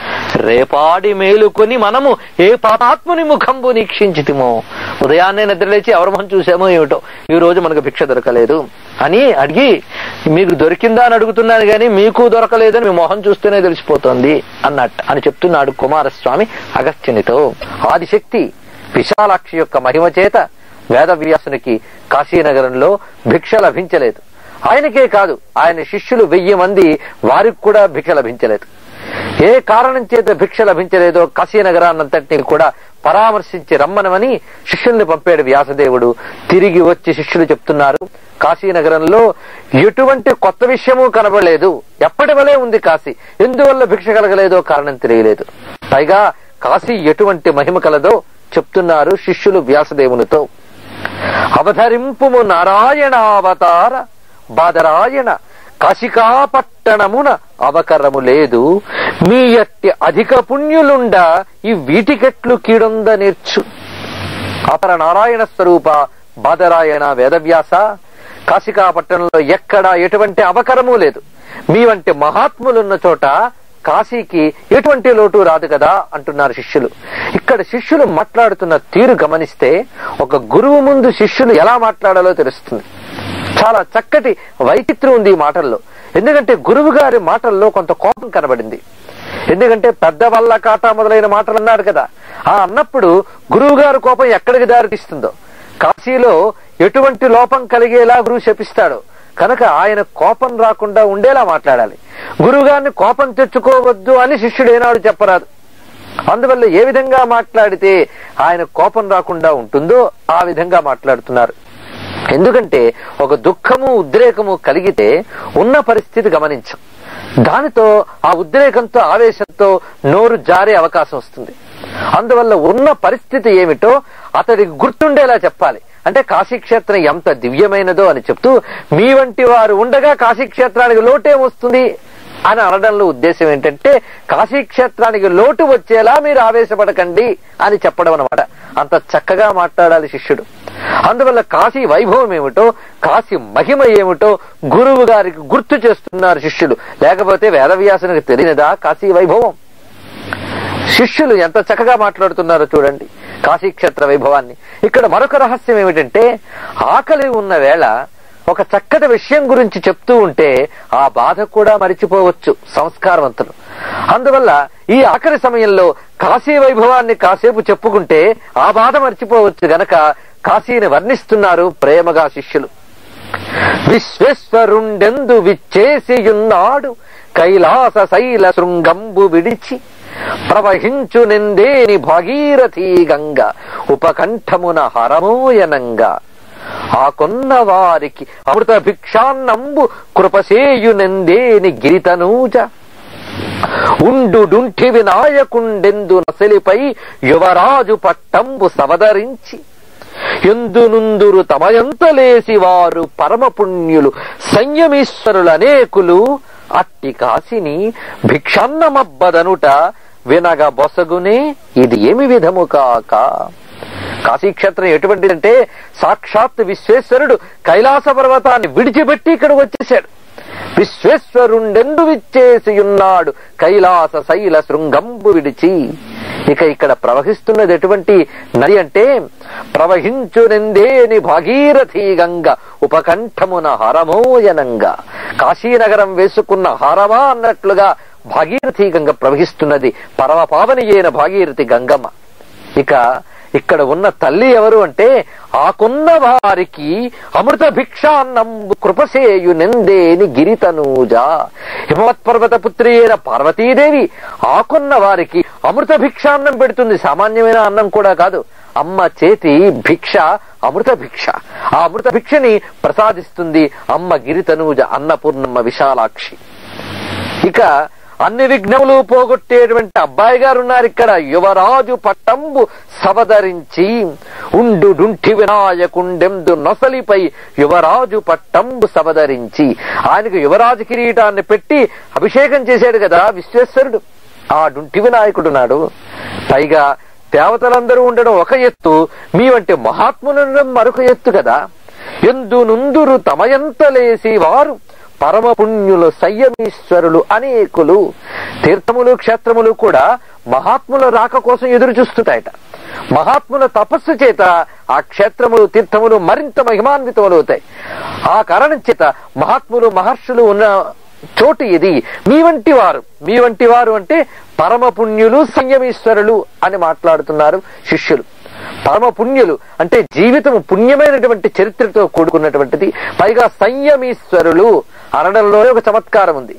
రేపాడి మేలుకొని మనము ఏ పాపాత్ముని ముఖంబు నీక్షించితిమో ఉదయాన్నే నిద్రలేచి ఎవరి మొహం చూసామో ఏమిటో ఈ రోజు మనకు భిక్ష దొరకలేదు అని అడిగి మీకు దొరికిందా అని అడుగుతున్నాను గాని మీకు దొరకలేదని మీ మొహం చూస్తేనే తెలిసిపోతోంది అన్నట్టు అని చెప్తున్నాడు కుమారస్వామి అగస్త్యునితో ఆదిశక్తి విశాలాక్షి యొక్క మహిమ చేత వేదవ్యాసునికి కాశీనగరంలో భిక్ష లభించలేదు ఆయనకే కాదు ఆయన శిష్యులు వెయ్యి మంది వారికి కూడా భిక్ష లభించలేదు ఏ కారణం చేత భిక్ష లభించలేదో కాశీనగరాన్నంతటినీ కూడా పరామర్శించి రమ్మనమని శిష్యుల్ని పంపాడు వ్యాసదేవుడు తిరిగి వచ్చి శిష్యులు చెప్తున్నారు కాశీనగరంలో ఎటువంటి కొత్త విషయము కనబడలేదు ఎప్పటి వలే ఉంది కాశీ ఎందువల్ల భిక్ష కలగలేదో కారణం తెలియలేదు పైగా కాశీ ఎటువంటి మహిమ కలదో చెప్తున్నారు శిష్యులు వ్యాసదేవునితో అవధరింపుము నారాయణావతార బాదరాయణ కాశికాపట్టణమున అవకరము లేదు మీ ఎట్టి అధిక పుణ్యులుండ ఈ వీటికెట్లు కీడొంద నేర్చు అపర నారాయణ స్వరూప బాదరాయణ వేదవ్యాస కాశికాపట్టణంలో ఎక్కడా ఎటువంటి అవకరము లేదు మీ వంటి మహాత్ములున్న చోట కాశీకి ఎటువంటి లోటు రాదు కదా అంటున్నారు శిష్యులు ఇక్కడ శిష్యులు మాట్లాడుతున్న తీరు గమనిస్తే ఒక గురువు ముందు శిష్యులు ఎలా మాట్లాడాలో తెలుస్తుంది చాలా చక్కటి వైచిత్రం ఉంది ఈ మాటల్లో ఎందుకంటే గురువు గారి మాటల్లో కొంత కోపం కనబడింది ఎందుకంటే పెద్ద వల్ల కాటా మొదలైన మాటలు అన్నారు కదా ఆ అన్నప్పుడు గురువు గారి కోపం ఎక్కడికి దారితీస్తుందో కాశీలో ఎటువంటి లోపం కలిగేలా గురువు శపిస్తాడో కనుక ఆయన కోపం రాకుండా ఉండేలా మాట్లాడాలి గురువు గారిని కోపం తెచ్చుకోవద్దు అని శిష్యుడు ఏనాడు చెప్పరాదు అందువల్ల ఏ విధంగా మాట్లాడితే ఆయన కోపం రాకుండా ఉంటుందో ఆ విధంగా మాట్లాడుతున్నారు ఎందుకంటే ఒక దుఃఖము ఉద్రేకము కలిగితే ఉన్న పరిస్థితి గమనించం దానితో ఆ ఉద్రేకంతో ఆవేశంతో నోరు జారే అవకాశం వస్తుంది అందువల్ల ఉన్న పరిస్థితి ఏమిటో అతడికి గుర్తుండేలా చెప్పాలి అంటే కాశీక్షేత్రం ఎంత దివ్యమైనదో అని చెప్తూ మీ వంటి వారు ఉండగా కాశీక్షేత్రానికి లోటే వస్తుంది అని అనడంలో ఉద్దేశం ఏంటంటే కాశీక్షేత్రానికి లోటు వచ్చేలా మీరు ఆవేశపడకండి అని చెప్పడం అనమాట అంత చక్కగా మాట్లాడాలి శిష్యుడు అందువల్ల కాశీ వైభవం ఏమిటో కాశీ మహిమ ఏమిటో గురువు గారికి గుర్తు చేస్తున్నారు శిష్యులు లేకపోతే వేదవ్యాసునికి తెలియనిదా కాశీ వైభవం శిష్యులు ఎంత చక్కగా మాట్లాడుతున్నారో చూడండి కాశీక్షేత్ర వైభవాన్ని ఇక్కడ మరొక రహస్యం ఏమిటంటే ఆకలి ఉన్న వేళ ఒక చక్కటి విషయం గురించి చెప్తూ ఉంటే ఆ బాధ కూడా మరిచిపోవచ్చు సంస్కారవంతులు అందువల్ల ఈ ఆఖరి సమయంలో కాశీ వైభవాన్ని కాసేపు చెప్పుకుంటే ఆ బాధ మర్చిపోవచ్చు గనక కాశీని వర్ణిస్తున్నారు ప్రేమగా శిష్యులు విశ్వేశ్వరుండెందు విచ్చేసియున్నాడు కైలాస శైల శృంగంబు విడిచి ప్రవహించు నిందేని భాగీరథీ గంగ ఉపకంఠమున హరమోయనంగా ఆ కొన్న వారికి అమృత భిక్షాన్నంబు కృపసేయునెందేని గిరితనూజ ఉండు డుంఠి వినాయకుండెందు నసలిపై యువరాజు పట్టంబు సవదరించి ఎందునుందురు తమయంతలేసి వారు పరమపుణ్యులు సంయమీశ్వరులు అనేకులు అట్టి కాసిని భిక్షాన్నమబ్బదనుట వినగ బొసగునే ఇది ఏమి విధము కాక కాశీక్షేత్రం ఎటువంటిదంటే సాక్షాత్ విశ్వేశ్వరుడు కైలాస పర్వతాన్ని విడిచిపెట్టి ఇక్కడ వచ్చేశాడు విశ్వేశ్వరుండెందు విచ్చేసి ఉన్నాడు కైలాస శైల శృంగంబు విడిచి ఇక ఇక్కడ ప్రవహిస్తున్నది ఎటువంటి నది అంటే ప్రవహించునెందేని భాగీరథీ గంగ ఉపకంఠమున హరమోయనంగా కాశీనగరం వేసుకున్న హారమా అన్నట్లుగా భాగీరథీ గంగ ప్రవహిస్తున్నది పరమ పావని అయిన భాగీరథి గంగమ్మ ఇక ఇక్కడ ఉన్న తల్లి ఎవరు అంటే ఆకున్న వారికి అమృత భిక్షాన్నంబు కృపసేయు నిందేని గిరితనూజ హిమవత్ పర్వత పుత్రి అయిన పార్వతీదేవి ఆకున్న వారికి అమృత భిక్షాన్నం పెడుతుంది సామాన్యమైన అన్నం కూడా కాదు అమ్మ చేతి భిక్ష అమృత భిక్ష ఆ అమృత భిక్షని ప్రసాదిస్తుంది అమ్మ గిరితనూజ అన్నపూర్ణమ్మ విశాలాక్షి ఇక అన్ని విఘ్నములు పోగొట్టేటువంటి అబ్బాయి గారు ఉన్నారు ఇక్కడ యువరాజు పట్టంబు సవదరించి ఉండు డుంఠి వినాయకుండెందు నొసలిపై యువరాజు పట్టంబు సవదరించి ఆయనకు యువరాజు కిరీటాన్ని పెట్టి అభిషేకం చేశాడు కదా విశ్వేశ్వరుడు ఆ డుంఠి వినాయకుడు నాడు పైగా దేవతలందరూ ఉండడం ఒక ఎత్తు మీ వంటి మహాత్ములు ఉండడం మరొక ఎత్తు కదా ఎందు నుందురు తమయంతలేసి వారు పరమ పుణ్యులు సంయమీశ్వరులు అనేకులు తీర్థములు క్షేత్రములు కూడా మహాత్ముల రాక కోసం ఎదురు చూస్తుంటాయట మహాత్ముల తపస్సు చేత ఆ క్షేత్రములు తీర్థములు మరింత మహిమాన్వితములవుతాయి ఆ కారణం చేత మహాత్ములు మహర్షులు ఉన్న చోటు ఇది మీ వంటి వారు మీ వంటి వారు అంటే పరమ పుణ్యులు సంయమీశ్వరులు అని మాట్లాడుతున్నారు శిష్యులు పరమ పుణ్యులు అంటే జీవితం పుణ్యమైనటువంటి చరిత్రతో కూడుకున్నటువంటిది పైగా సంయమీశ్వరులు అనడంలోనే ఒక చమత్కారం ఉంది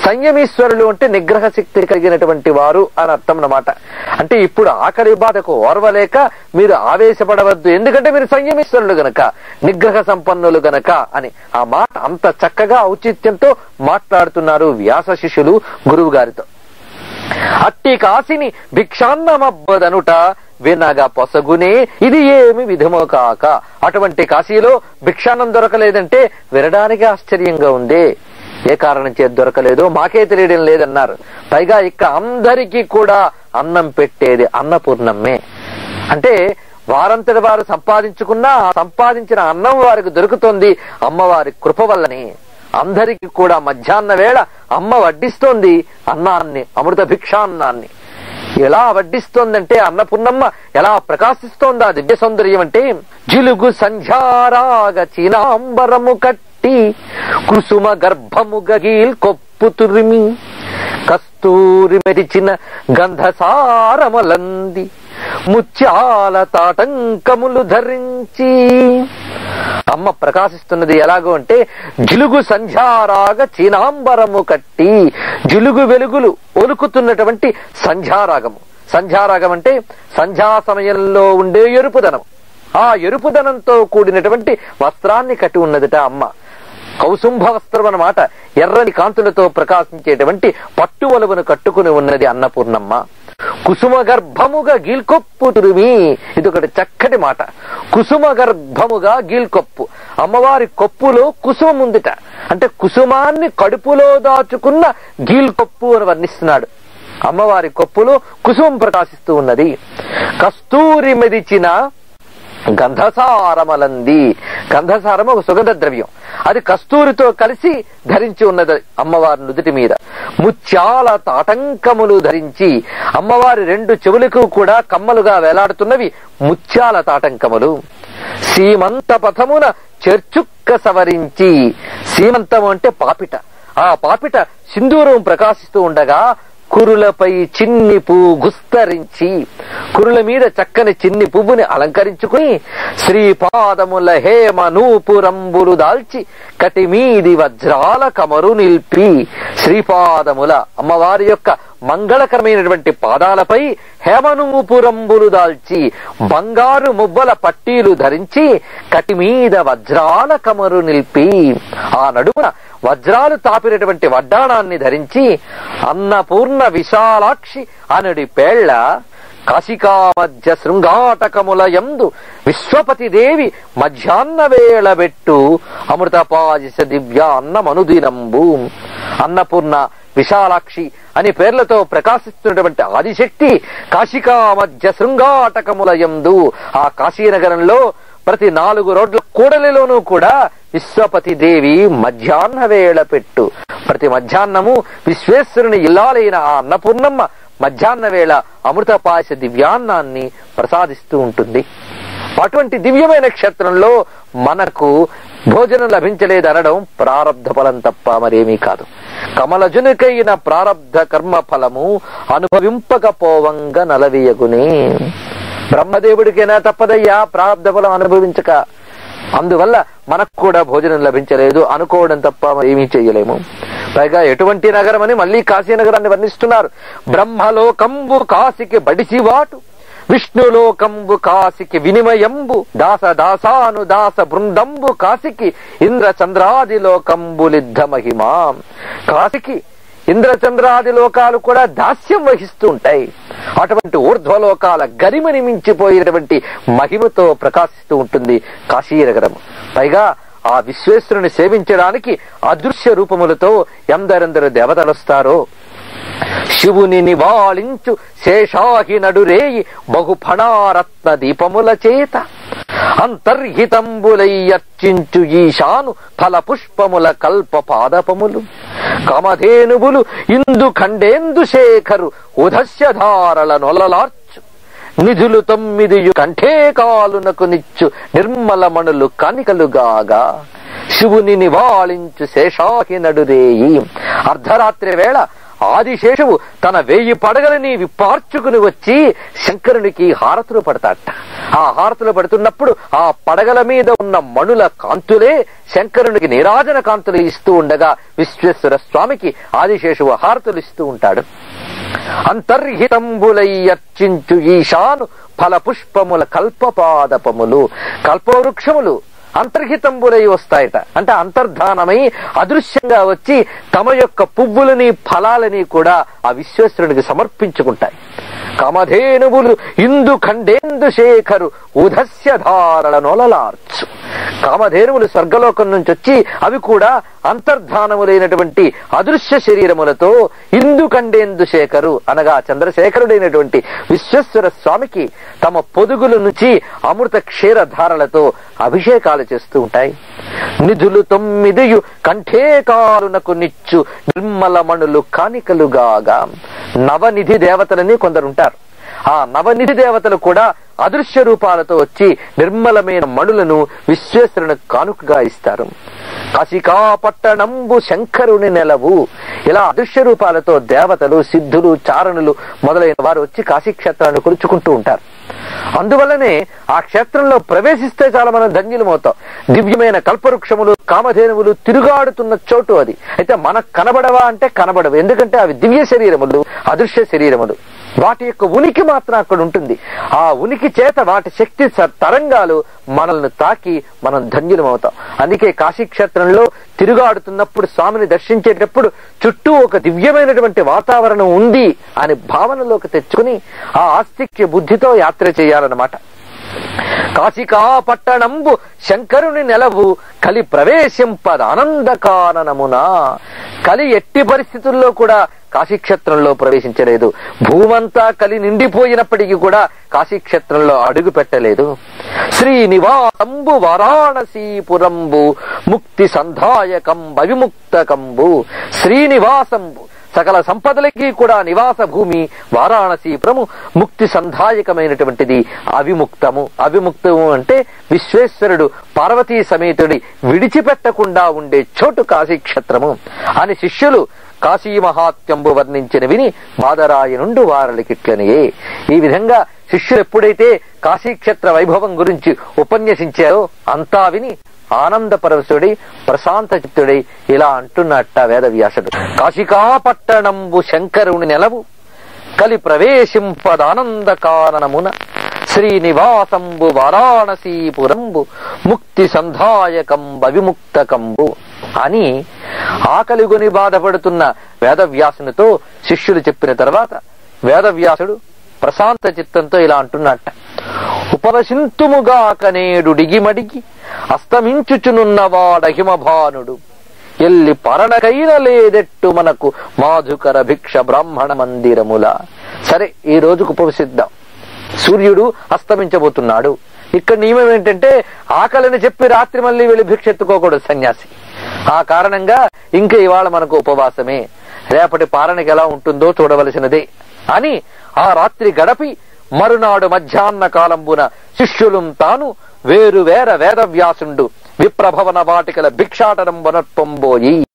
సంయమీశ్వరులు అంటే నిగ్రహ శక్తి కలిగినటువంటి వారు అని అర్థం అన్నమాట అంటే ఇప్పుడు ఆకలి బాధకు ఓర్వలేక మీరు ఆవేశపడవద్దు ఎందుకంటే మీరు సంయమీశ్వరులు గనక నిగ్రహ సంపన్నులు గనక అని ఆ మాట అంత చక్కగా ఔచిత్యంతో మాట్లాడుతున్నారు వ్యాస శిష్యులు గురువు గారితో అట్టి కాసిని భిక్షాన్నమబ్బదనుట వినగా పొసగునే ఇది ఏమి విధమో కాక అటువంటి కాశీలో భిక్షాన్నం దొరకలేదంటే వినడానికి ఆశ్చర్యంగా ఉంది ఏ కారణం చేతి దొరకలేదు మాకే తెలియడం లేదన్నారు పైగా ఇక అందరికీ కూడా అన్నం పెట్టేది అన్నపూర్ణమ్మే అంటే వారంతటి వారు సంపాదించుకున్నా ఆ సంపాదించిన అన్నం వారికి దొరుకుతుంది అమ్మవారి కృప వల్లని అందరికీ కూడా మధ్యాహ్న వేళ అమ్మ వడ్డిస్తోంది అన్నాన్ని అమృత భిక్షాన్నాన్ని ఎలా వడ్డిస్తోందంటే అన్నపూర్ణమ్మ ఎలా ప్రకాశిస్తోందా దివ్య సౌందర్యం అంటే జిలుగు సంధ్యారాగ చీనాంబరము కట్టి కుసుమ గర్భము గగీల్ కొప్పు తురిమి కస్తూరి మెరిచిన గంధసారమలంది ముత్యాల తాటంకములు ధరించి అమ్మ ప్రకాశిస్తున్నది ఎలాగో అంటే జిలుగు సంధ్యారాగ చీనాంబరము కట్టి జిలుగు వెలుగులు ఒలుకుతున్నటువంటి సంధ్యారాగము సంధ్యారాగం అంటే సంధ్యా సమయంలో ఉండే ఎరుపుదనం ఆ ఎరుపుదనంతో కూడినటువంటి వస్త్రాన్ని కట్టి ఉన్నదిట అమ్మ కౌసుంభ వస్త్రం అన్నమాట ఎర్రని కాంతులతో ప్రకాశించేటువంటి పట్టు ఒలవును కట్టుకుని ఉన్నది అన్నపూర్ణమ్మ కుసుమ గర్భముగా గీల్కొప్పు తురిమి ఇది ఒకటి చక్కటి మాట కుసుమ గర్భముగా గీల్కొప్పు అమ్మవారి కొప్పులో కుసుమం ఉందిట అంటే కుసుమాన్ని కడుపులో దాచుకున్న గీల్కొప్పు అని వర్ణిస్తున్నాడు అమ్మవారి కొప్పులో కుసుమం ప్రకాశిస్తూ ఉన్నది కస్తూరి మెదిచిన గంధసారమలంది గంధసారం ఒక సుగంధ ద్రవ్యం అది కస్తూరితో కలిసి ధరించి ఉన్నది అమ్మవారి నుదుటి మీద ముత్యాల తాటంకములు ధరించి అమ్మవారి రెండు చెవులకు కూడా కమ్మలుగా వేలాడుతున్నవి ముత్యాల తాటంకములు సీమంత పథమున చెర్చుక్క సవరించి సీమంతము అంటే పాపిట ఆ పాపిట సింధూరం ప్రకాశిస్తూ ఉండగా కురులపై చిన్ని పువ్వు గుస్తరించి కురుల మీద చక్కని చిన్ని పువ్వుని అలంకరించుకుని శ్రీపాదముల హేమ నూపురంబులు దాల్చి కటిమీది వజ్రాల కమరు నిల్పి శ్రీపాదముల అమ్మవారి యొక్క మంగళకరమైనటువంటి పాదాలపై హేమనూపురంబులు దాల్చి బంగారు మువ్వల పట్టీలు ధరించి కటిమీద వజ్రాల కమరు నిల్పి ఆ నడుమున వజ్రాలు తాపినటువంటి వడ్డాణాన్ని ధరించి అన్నపూర్ణ విశాలాక్షి అనుడి పేళ్ల కాశికా మధ్య శృంగాటకముల యందు విశ్వపతి దేవి మధ్యాహ్న వేళ పెట్టు అమృతపాయస దివ్య అన్నమనుదినంబు అన్నపూర్ణ విశాలాక్షి అని పేర్లతో ప్రకాశిస్తున్నటువంటి ఆదిశక్తి కాశికా మధ్య శృంగాటకముల యందు ఆ కాశీనగరంలో ప్రతి నాలుగు రోడ్ల కూడలిలోనూ కూడా విశ్వపతి దేవి మధ్యాహ్న వేళ పెట్టు ప్రతి మధ్యాహ్నము విశ్వేశ్వరుని ఇల్లాలైన ఆ అన్నపూర్ణమ్మ మధ్యాహ్న వేళ అమృతపాయస దివ్యాన్నాన్ని ప్రసాదిస్తూ ఉంటుంది అటువంటి దివ్యమైన క్షేత్రంలో మనకు భోజనం లభించలేదనడం ప్రారంధ ఫలం తప్ప మరేమీ కాదు కమలజునికైన ప్రారంధ కర్మ ఫలము అనుభవింపకపోవంగా నలవీయగునే బ్రహ్మదేవుడికైనా తప్పదయ్యా ప్రారంధ ఫలం అనుభవించక అందువల్ల మనకు కూడా భోజనం లభించలేదు అనుకోవడం తప్ప ఏమీ చేయలేము పైగా ఎటువంటి నగరం అని మళ్ళీ కాశీనగరాన్ని వర్ణిస్తున్నారు బ్రహ్మలోకంబు కాశికి బడిసివాటు విష్ణులోకంబు కాశికి వినిమయంబు దాస దాసాను దాస బృందంబు కాశికి ఇంద్ర చంద్రాది లోకంబులిద్ధ మహిమా కాశికి ఇంద్రచంద్రాది లోకాలు కూడా దాస్యం వహిస్తూ ఉంటాయి అటువంటి ఊర్ధ్వలోకాల గరిమని మించిపోయినటువంటి మహిమతో ప్రకాశిస్తూ ఉంటుంది కాశీనగరం పైగా ఆ విశ్వేశ్వరుని సేవించడానికి అదృశ్య రూపములతో ఎందరెందరు దేవతలొస్తారో శివుని నివాళించు శేషాహి నడురేయి బహుఫణారత్న దీపముల చేత అంతర్హితంబులయ్యర్చించు ఈశాను ఫల పుష్పముల కల్ప పాదపములు కమధేనువులు ఇందు ఖండేందు శేఖరు ఉదస్య ధారల నొలలార్చు నిధులు తొమ్మిది కంఠే కాలునకు నిచ్చు నిర్మల మణులు కనికలుగాగా శివుని నివాళించు శేషాహి నడురేయి అర్ధరాత్రి వేళ ఆదిశేషువు తన వేయి పడగలని విప్పార్చుకుని వచ్చి శంకరునికి హారతులు పడతాట ఆ హారతులు పడుతున్నప్పుడు ఆ పడగల మీద ఉన్న మణుల కాంతులే శంకరునికి నీరాజన కాంతులు ఇస్తూ ఉండగా విశ్వేశ్వర స్వామికి ఆదిశేషువు హారతులు ఇస్తూ ఉంటాడు అంతర్హితంబులై అర్చించు ఈశాను ఫల పుష్పముల కల్పపాదపములు కల్పవృక్షములు అంతర్హితంబులై వస్తాయట అంటే అంతర్ధానమై అదృశ్యంగా వచ్చి తమ యొక్క పువ్వులని ఫలాలని కూడా ఆ విశ్వేశ్వరునికి సమర్పించుకుంటాయి కామధేనువులు ఇందు ఖండేందు శేఖరు ఉదస్య ధారల నొలలార్చు కామధేనువులు స్వర్గలోకం నుంచి వచ్చి అవి కూడా అంతర్ధానములైనటువంటి అదృశ్య శరీరములతో ఇందు కండేందు శేఖరు అనగా చంద్రశేఖరుడైనటువంటి విశ్వేశ్వర స్వామికి తమ పొదుగుల నుంచి అమృత క్షీరధారలతో అభిషేకాలు చేస్తూ ఉంటాయి నిధులు తొమ్మిదియు కంఠేకారునకు నిచ్చు నిర్మలమణులు కానికలుగాగా నవనిధి దేవతలని కొందరుంటారు ఆ నవనిధి దేవతలు కూడా అదృశ్య రూపాలతో వచ్చి నిర్మలమైన మణులను విశ్వేశ్వరుని కానుకగా ఇస్తారు కాశికా పట్టణంబు శంకరుని నెలవు ఇలా అదృశ్య రూపాలతో దేవతలు సిద్ధులు చారణులు మొదలైన వారు వచ్చి కాశీక్షేత్రాన్ని కొలుచుకుంటూ ఉంటారు అందువల్లనే ఆ క్షేత్రంలో ప్రవేశిస్తే చాలా మనం ధన్యులమవుతాం దివ్యమైన కల్పవృక్షములు కామధేనువులు తిరుగాడుతున్న చోటు అది అయితే మనకు కనబడవా అంటే కనబడవు ఎందుకంటే అవి దివ్య శరీరములు అదృశ్య శరీరములు వాటి యొక్క ఉనికి మాత్రం అక్కడ ఉంటుంది ఆ ఉనికి చేత వాటి శక్తి స- తరంగాలు మనల్ని తాకి మనం ధన్యులమవుతాం అందుకే కాశీక్షేత్రంలో తిరుగాడుతున్నప్పుడు స్వామిని దర్శించేటప్పుడు చుట్టూ ఒక దివ్యమైనటువంటి వాతావరణం ఉంది అని భావనలోకి తెచ్చుకుని ఆ ఆస్తిక్య బుద్ధితో యాత్ర చేయాలన్నమాట కాశికా పట్టణంబు శంకరుని నెలవు కలి ప్రవేశింపద ఆనందకాననమున కలి ఎట్టి పరిస్థితుల్లో కూడా కాశీక్షేత్రంలో ప్రవేశించలేదు భూమంతా కలి నిండిపోయినప్పటికీ కూడా కాశీక్షేత్రంలో అడుగు పెట్టలేదు శ్రీనివాసంబు వారాణసీపురంబు ముక్తి సంధాయకంబు అవిముక్తకంబు శ్రీనివాసంబు సకల సంపదలకి కూడా నివాస భూమి వారాణసీపురము ముక్తి సంధాయకమైనటువంటిది అవిముక్తము అవిముక్తము అంటే విశ్వేశ్వరుడు పార్వతీ సమేతుడి విడిచిపెట్టకుండా ఉండే చోటు కాశీక్షేత్రము అని శిష్యులు కాశీ మహాత్యంబు వర్ణించిన విని బాదరాయనుండు వారలికిట్లనియే ఈ విధంగా శిష్యులు ఎప్పుడైతే కాశీక్షేత్ర వైభవం గురించి ఉపన్యసించారో అంతా విని ఆనందపరవశుడై ప్రశాంత చిత్తుడై ఇలా అంటున్నట్ట వేదవ్యాసుడు కాశికా పట్టణంబు శంకరుని నెలవు కలి ప్రవేశింపదానంద కారణమున శ్రీనివాసంబు వారాణసీపురంబు ముక్తి సంధాయకంబు అవిముక్తకంబు అని ఆకలిగొని బాధపడుతున్న వేదవ్యాసునితో శిష్యులు చెప్పిన తర్వాత వేదవ్యాసుడు ప్రశాంత చిత్తంతో ఇలా అంటున్నట్ట ఉపవసింతుముగాక నేడు డిగిమడిగి అస్తమించుచునున్నవాడహిమభానుడు ఎల్లి పరణకైన లేదెట్టు మనకు మాధుకర భిక్ష బ్రాహ్మణ మందిరముల సరే ఈ రోజుకు ఉపవసిద్దాం సూర్యుడు అస్తమించబోతున్నాడు ఇక్కడ నియమం ఏంటంటే ఆకలిని చెప్పి రాత్రి మళ్ళీ వెళ్ళి భిక్ష ఎత్తుకోకూడదు సన్యాసి ఆ కారణంగా ఇంకా ఇవాళ మనకు ఉపవాసమే రేపటి పాలనకి ఎలా ఉంటుందో చూడవలసినదే అని ఆ రాత్రి గడపి మరునాడు మధ్యాహ్న కాలంబున శిష్యులు తాను వేరు వేర వేదవ్యాసుండు విప్రభవన వాటికల భిక్షాటనం వనర్పంబోయి